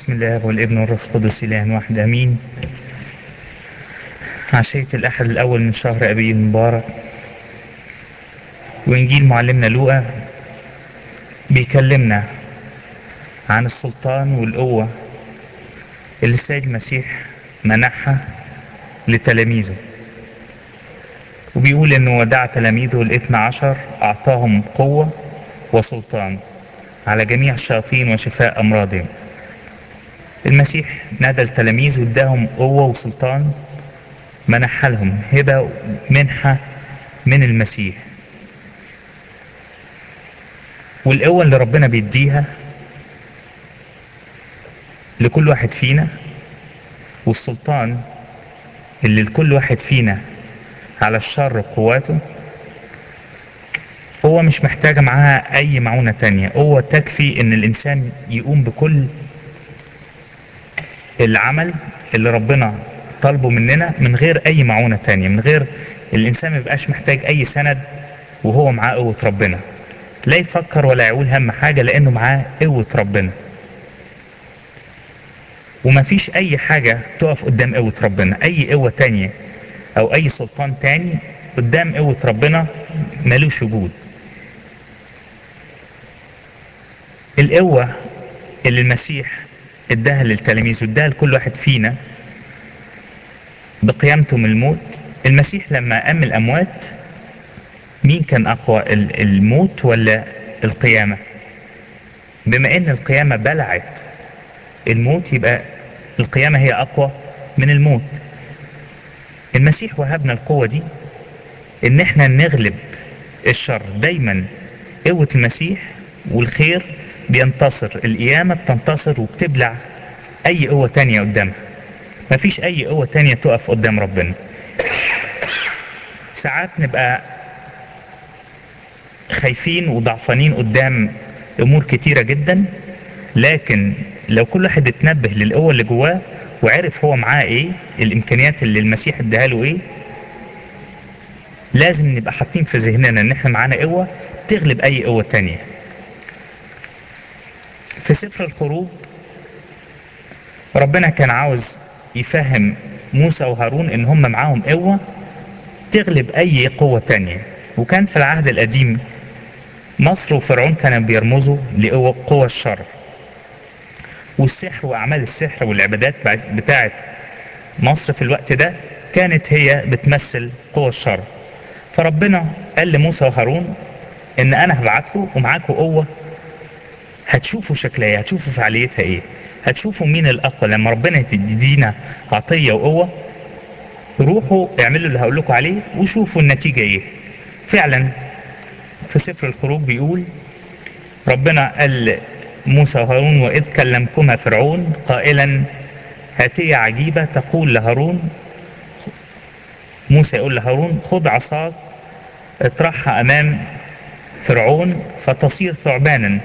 بسم الله والابن والروح القدس إله واحد أمين عشية الأحد الأول من شهر أبي المبارك وإنجيل معلمنا لوقا بيكلمنا عن السلطان والقوة اللي السيد المسيح منحها لتلاميذه وبيقول إنه ودع تلاميذه الاثنى عشر أعطاهم قوة وسلطان على جميع الشياطين وشفاء أمراضهم المسيح نادى التلاميذ واداهم قوة وسلطان منحها لهم هبة منحة من المسيح والقوة اللي ربنا بيديها لكل واحد فينا والسلطان اللي لكل واحد فينا على الشر قواته قوة مش محتاجة معاها أي معونة تانية قوة تكفي إن الإنسان يقوم بكل العمل اللي ربنا طالبه مننا من غير أي معونة تانية من غير الإنسان ما يبقاش محتاج أي سند وهو معاه قوة ربنا لا يفكر ولا يعول هم حاجة لأنه معاه قوة ربنا ومفيش أي حاجة تقف قدام قوة ربنا أي قوة تانية أو أي سلطان تاني قدام قوة ربنا ملوش وجود القوة اللي المسيح اداها للتلاميذ واداها لكل واحد فينا بقيامته من الموت المسيح لما قام الأموات مين كان أقوى الموت ولا القيامة بما أن القيامة بلعت الموت يبقى القيامة هي أقوى من الموت المسيح وهبنا القوة دي ان احنا نغلب الشر دايما قوة المسيح والخير بينتصر القيامة بتنتصر وبتبلع اي قوة تانية قدامها مفيش اي قوة تانية تقف قدام ربنا ساعات نبقى خايفين وضعفانين قدام امور كتيرة جدا لكن لو كل واحد اتنبه للقوة اللي جواه وعرف هو معاه ايه الامكانيات اللي المسيح اداها له ايه لازم نبقى حاطين في ذهننا ان احنا معانا قوة تغلب اي قوة تانية في سفر الخروج ربنا كان عاوز يفهم موسى وهارون ان هم معاهم قوة تغلب اي قوة تانية وكان في العهد القديم مصر وفرعون كانوا بيرمزوا لقوة قوة الشر والسحر واعمال السحر والعبادات بتاعت مصر في الوقت ده كانت هي بتمثل قوة الشر فربنا قال لموسى وهارون ان انا هبعتكم ومعاكم قوة هتشوفوا شكلها ايه هتشوفوا فعاليتها ايه هتشوفوا مين الاقوى لما ربنا تدينا عطية وقوة روحوا اعملوا اللي هقول لكم عليه وشوفوا النتيجة ايه فعلا في سفر الخروج بيقول ربنا قال موسى وهارون وإذ كلمكما فرعون قائلا هاتية عجيبة تقول لهارون موسى يقول لهارون خذ عصاك اطرحها أمام فرعون فتصير ثعبانا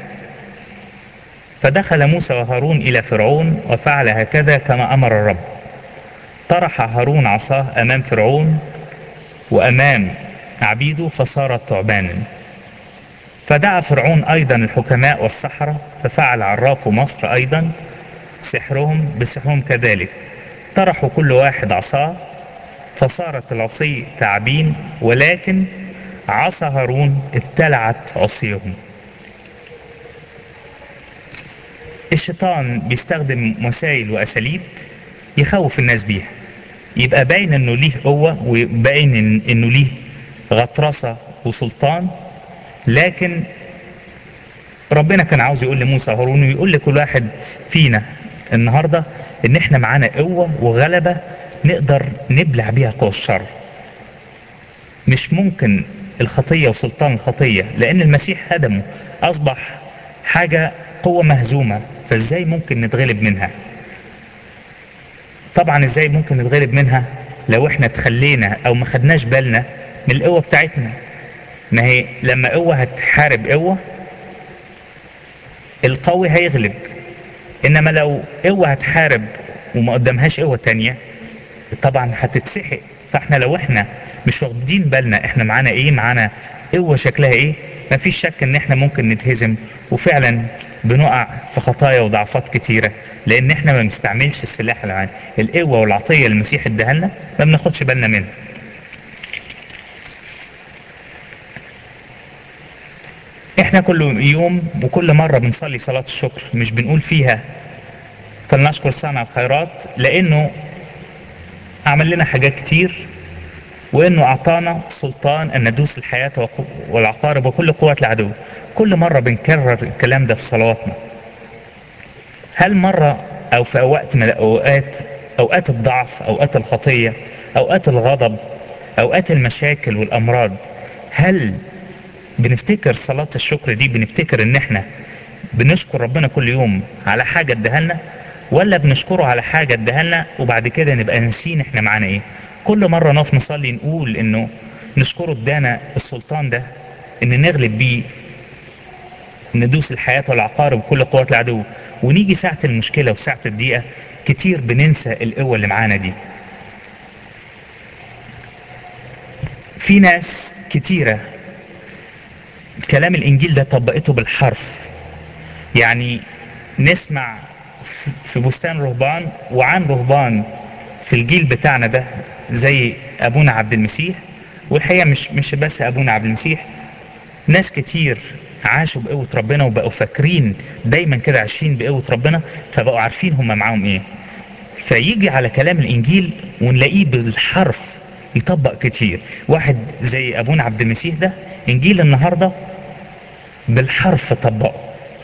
فدخل موسى وهارون إلى فرعون وفعل هكذا كما أمر الرب طرح هارون عصاه أمام فرعون وأمام عبيده فصارت ثعبانا فدعا فرعون أيضا الحكماء والسحرة ففعل عراف مصر أيضا سحرهم بسحرهم كذلك طرحوا كل واحد عصاه فصارت العصي تعبين ولكن عصا هارون ابتلعت عصيهم الشيطان بيستخدم وسائل وأساليب يخوف الناس بيها يبقى باين انه ليه قوة وباين انه ليه غطرسة وسلطان لكن ربنا كان عاوز يقول لموسى هارون ويقول لكل واحد فينا النهاردة ان احنا معانا قوة وغلبة نقدر نبلع بيها قوى الشر مش ممكن الخطية وسلطان الخطية لان المسيح هدمه اصبح حاجة قوة مهزومة فازاي ممكن نتغلب منها طبعا ازاي ممكن نتغلب منها لو احنا تخلينا او ما خدناش بالنا من القوة بتاعتنا ما هي لما قوة هتحارب قوة القوي هيغلب انما لو قوة هتحارب وما قدامهاش قوة تانية طبعا هتتسحق فاحنا لو احنا مش واخدين بالنا احنا معانا ايه معانا قوة شكلها ايه مفيش شك ان احنا ممكن نتهزم وفعلا بنقع في خطايا وضعفات كتيرة لان احنا ما بنستعملش السلاح اللي معانا القوة والعطية اللي المسيح اداها لنا ما بناخدش بالنا منها احنا كل يوم وكل مرة بنصلي صلاة الشكر مش بنقول فيها فلنشكر صانع الخيرات لانه عمل لنا حاجات كتير وانه اعطانا سلطان ان ندوس الحياة وق- والعقارب وكل قوة العدو كل مرة بنكرر الكلام ده في صلواتنا هل مرة او في وقت من الاوقات اوقات الضعف اوقات الخطية اوقات الغضب اوقات المشاكل والامراض هل بنفتكر صلاة الشكر دي بنفتكر ان احنا بنشكر ربنا كل يوم على حاجة اداها لنا ولا بنشكره على حاجة اداها لنا وبعد كده نبقى ناسيين احنا معانا ايه كل مرة نقف نصلي نقول انه نشكره ادانا السلطان ده ان نغلب بيه ندوس الحياة والعقارب وكل قوة العدو ونيجي ساعة المشكلة وساعة الضيقة كتير بننسى القوة اللي معانا دي في ناس كتيرة كلام الانجيل ده طبقته بالحرف يعني نسمع في بستان رهبان وعن رهبان في الجيل بتاعنا ده زي ابونا عبد المسيح والحقيقه مش مش بس ابونا عبد المسيح ناس كتير عاشوا بقوة ربنا وبقوا فاكرين دايما كده عايشين بقوة ربنا فبقوا عارفين هم معاهم ايه فيجي على كلام الانجيل ونلاقيه بالحرف يطبق كتير واحد زي ابونا عبد المسيح ده انجيل النهارده بالحرف طبقه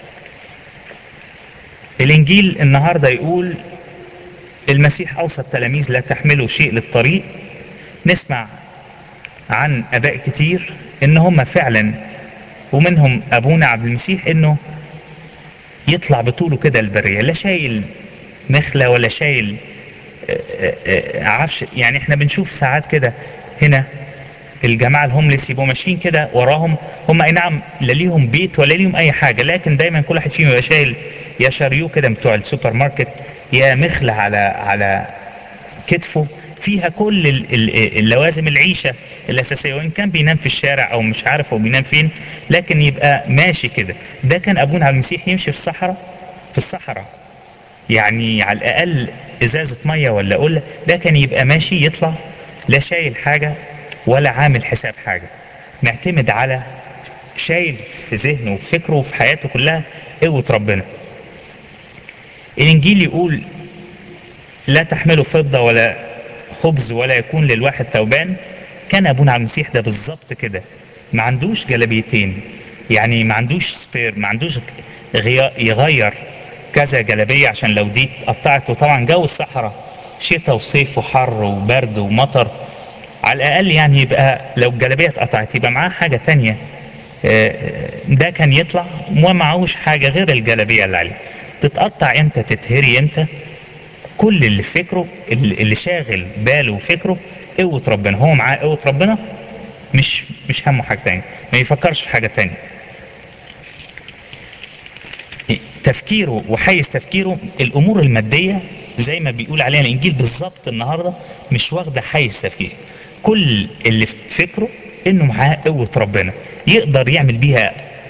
الانجيل النهارده يقول المسيح اوصى التلاميذ لا تحملوا شيء للطريق نسمع عن اباء كتير ان هم فعلا ومنهم ابونا عبد المسيح انه يطلع بطوله كده البريه لا شايل مخله ولا شايل آه، آه، آه، عفش يعني احنا بنشوف ساعات كده هنا الجماعه الهومليس يبقوا ماشيين كده وراهم هم اي نعم لا ليهم بيت ولا ليهم اي حاجه لكن دايما كل واحد فيهم يبقى شايل يا شاريو كده بتوع السوبر ماركت يا مخله على على كتفه فيها كل ال- ال- اللوازم العيشه الاساسيه وان كان بينام في الشارع او مش عارف هو بينام فين لكن يبقى ماشي كده ده كان ابونا عبد المسيح يمشي في الصحراء في الصحراء يعني على الاقل ازازه ميه ولا قله ده كان يبقى ماشي يطلع لا شايل حاجه ولا عامل حساب حاجه معتمد على شايل في ذهنه وفي فكره وفي حياته كلها قوه ربنا الانجيل يقول لا تحملوا فضه ولا خبز ولا يكون للواحد ثوبان كان ابونا عبد المسيح ده بالظبط كده ما عندوش جلبيتين يعني ما عندوش سبير ما عندوش غيا- يغير كذا جلبيه عشان لو دي اتقطعت وطبعا جو الصحراء شتاء وصيف وحر وبرد ومطر على الاقل يعني يبقى لو الجلبيه اتقطعت يبقى معاه حاجه تانية آه، ده كان يطلع وما معهوش حاجه غير الجلبيه اللي عليه تتقطع امتى تتهري امتى كل اللي في فكره اللي اللي شاغل باله وفكره قوة ربنا هو معاه قوة ربنا مش مش همه حاجة تانية ما يفكرش في حاجة تانية تفكيره وحيز تفكيره الأمور المادية زي ما بيقول عليها الإنجيل بالظبط النهاردة مش واخدة حيز تفكير كل اللي في فكره إنه معاه قوة ربنا يقدر يعمل بيها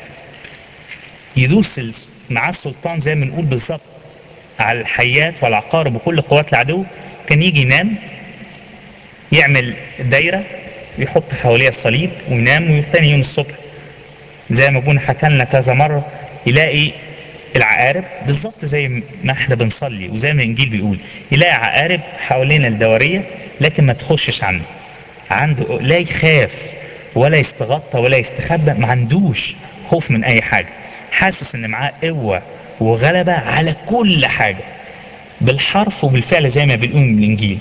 يدوس ال- معاه السلطان زي ما بنقول بالظبط على الحيات والعقارب وكل قوات العدو كان يجي ينام يعمل دايرة يحط حواليها الصليب وينام وتاني يوم الصبح زي ما ابونا حكى لنا كذا مرة يلاقي العقارب بالظبط زي ما احنا بنصلي وزي ما الانجيل بيقول يلاقي عقارب حوالين الدورية لكن ما تخشش عنه عنده لا يخاف ولا يستغطى ولا يستخبى ما عندوش خوف من اي حاجة حاسس ان معاه قوة وغلبة على كل حاجة بالحرف وبالفعل زي ما بنقول من الانجيل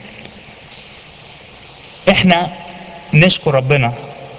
احنا نشكر ربنا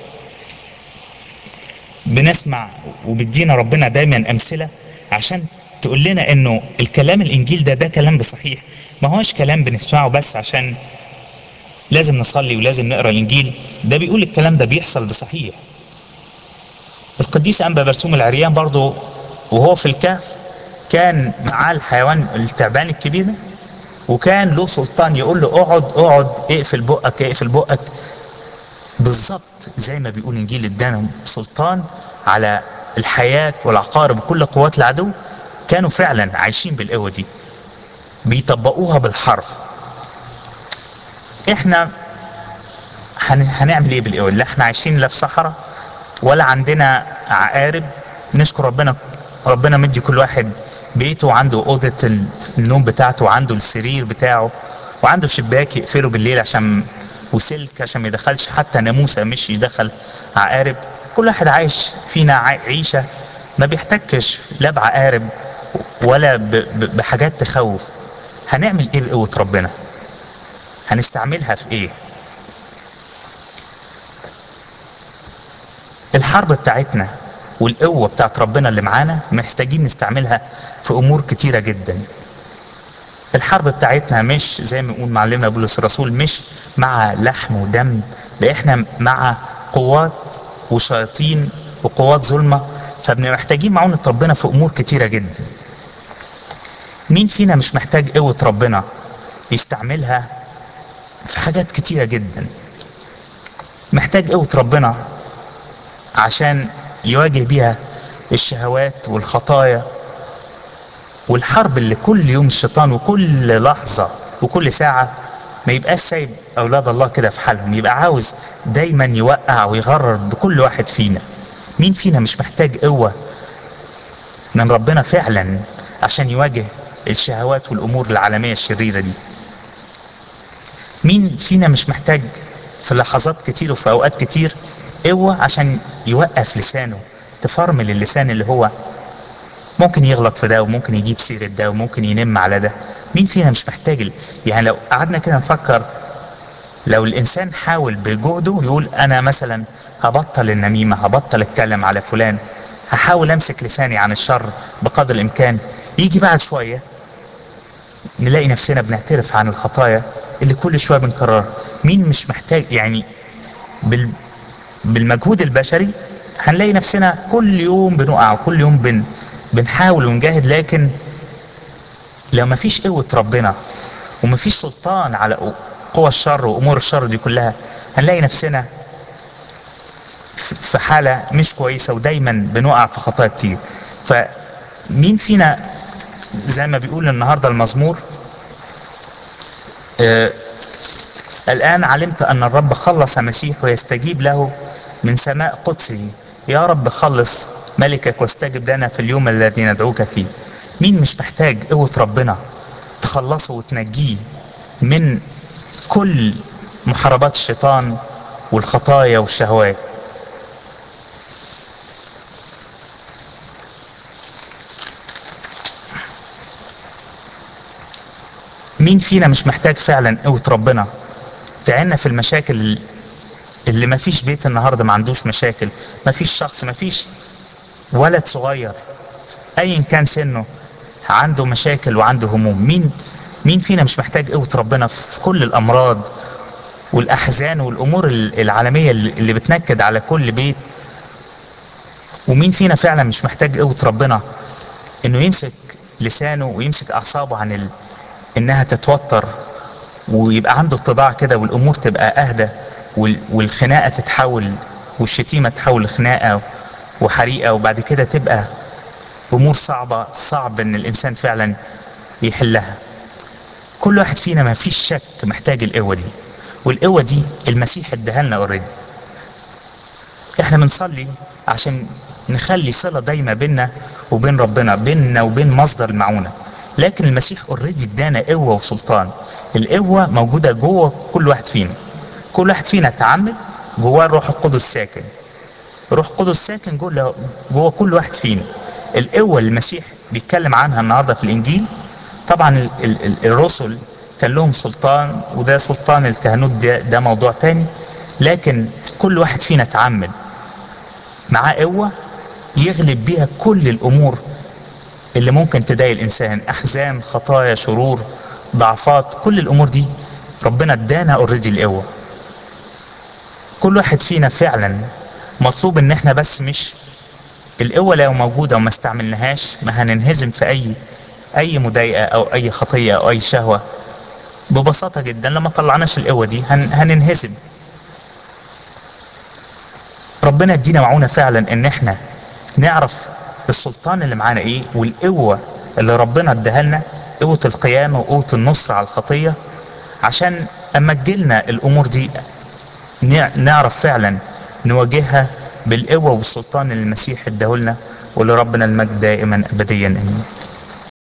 بنسمع وبيدينا ربنا دايما امثله عشان تقول لنا انه الكلام الانجيل ده ده كلام بصحيح ما هوش كلام بنسمعه بس عشان لازم نصلي ولازم نقرا الانجيل ده بيقول الكلام ده بيحصل بصحيح القديس انبا برسوم العريان برضو وهو في الكهف كان معاه الحيوان التعبان الكبير ده وكان له سلطان يقول له اقعد اقعد اقفل بقك اقفل بقك بالظبط زي ما بيقول انجيل ادانا سلطان على الحياة والعقارب وكل قوات العدو كانوا فعلا عايشين بالقوة دي بيطبقوها بالحرف احنا هن... هنعمل ايه بالقوة لا احنا عايشين لا في صحراء ولا عندنا عقارب نشكر ربنا ربنا مدي كل واحد بيته وعنده اوضه النوم بتاعته وعنده السرير بتاعه وعنده شباك يقفله بالليل عشان وسلك عشان ما يدخلش حتى ناموسه مش يدخل عقارب كل واحد عايش فينا عيشه ما بيحتكش لا بعقارب ولا ب... ب... بحاجات تخوف هنعمل ايه بقوه ربنا هنستعملها في ايه الحرب بتاعتنا والقوة بتاعت ربنا اللي معانا محتاجين نستعملها في أمور كتيرة جدا الحرب بتاعتنا مش زي ما يقول معلمنا بولس الرسول مش مع لحم ودم ده احنا مع قوات وشياطين وقوات ظلمة فبنبقى محتاجين معونة ربنا في أمور كتيرة جدا مين فينا مش محتاج قوة ربنا يستعملها في حاجات كتيرة جدا محتاج قوة ربنا عشان يواجه بيها الشهوات والخطايا والحرب اللي كل يوم الشيطان وكل لحظة وكل ساعة ما يبقاش سايب أولاد الله كده في حالهم يبقى عاوز دايما يوقع ويغرر بكل واحد فينا مين فينا مش محتاج قوة من ربنا فعلا عشان يواجه الشهوات والأمور العالمية الشريرة دي مين فينا مش محتاج في لحظات كتير وفي أوقات كتير قوة عشان يوقف لسانه تفرمل اللسان اللي هو ممكن يغلط في ده وممكن يجيب سيرة ده وممكن ينم على ده مين فينا مش محتاج ال... يعني لو قعدنا كده نفكر لو الإنسان حاول بجهده يقول أنا مثلا هبطل النميمة هبطل اتكلم على فلان هحاول أمسك لساني عن الشر بقدر الإمكان يجي بعد شوية نلاقي نفسنا بنعترف عن الخطايا اللي كل شوية بنكررها مين مش محتاج يعني بال... بالمجهود البشري هنلاقي نفسنا كل يوم بنقع كل يوم بن بنحاول ونجاهد لكن لو ما فيش قوة ربنا وما فيش سلطان على قوى الشر وأمور الشر دي كلها هنلاقي نفسنا في حالة مش كويسة ودايما بنقع في خطايا كتير فمين فينا زي ما بيقول النهاردة المزمور آه الآن علمت أن الرب خلص مسيح ويستجيب له من سماء قدسه يا رب خلص ملكك واستجب لنا في اليوم الذي ندعوك فيه مين مش محتاج قوة ربنا تخلصه وتنجيه من كل محاربات الشيطان والخطايا والشهوات مين فينا مش محتاج فعلا قوة ربنا تعنا في المشاكل اللي ما فيش بيت النهارده ما عندوش مشاكل ما فيش شخص ما فيش ولد صغير ايا كان سنه عنده مشاكل وعنده هموم مين مين فينا مش محتاج قوة ربنا في كل الامراض والاحزان والامور العالمية اللي بتنكد على كل بيت ومين فينا فعلا مش محتاج قوة ربنا انه يمسك لسانه ويمسك اعصابه عن ال... انها تتوتر ويبقى عنده اتضاع كده والامور تبقى اهدى والخناقه تتحول والشتيمه تتحول لخناقه وحريقه وبعد كده تبقى امور صعبه صعب ان الانسان فعلا يحلها كل واحد فينا ما فيش شك محتاج القوه دي والقوه دي المسيح اداها لنا اوريدي احنا بنصلي عشان نخلي صله دايما بيننا وبين ربنا بيننا وبين مصدر المعونه لكن المسيح اوريدي ادانا قوه وسلطان القوه موجوده جوه كل واحد فينا كل واحد فينا تعمد جواه الروح القدس ساكن الروح القدس ساكن جوه جوه كل واحد فينا القوه اللي المسيح بيتكلم عنها النهارده في الانجيل طبعا ال ال ال الرسل كان لهم سلطان وده سلطان الكهنوت ده, ده موضوع تاني لكن كل واحد فينا تعمد معاه قوه يغلب بيها كل الامور اللي ممكن تضايق الانسان احزان خطايا شرور ضعفات كل الامور دي ربنا ادانا اوريدي القوه كل واحد فينا فعلا مطلوب ان احنا بس مش القوة لو موجودة وما استعملناهاش ما هننهزم في اي اي مضايقة او اي خطية او اي شهوة ببساطة جدا لما طلعناش القوة دي هن هننهزم ربنا يدينا معونة فعلا ان احنا نعرف السلطان اللي معانا ايه والقوة اللي ربنا اداها لنا قوة القيامة وقوة النصر على الخطية عشان اما تجيلنا الامور دي نع- نعرف فعلا نواجهها بالقوة والسلطان اللي المسيح اداهولنا ولربنا المجد دائما ابديا امين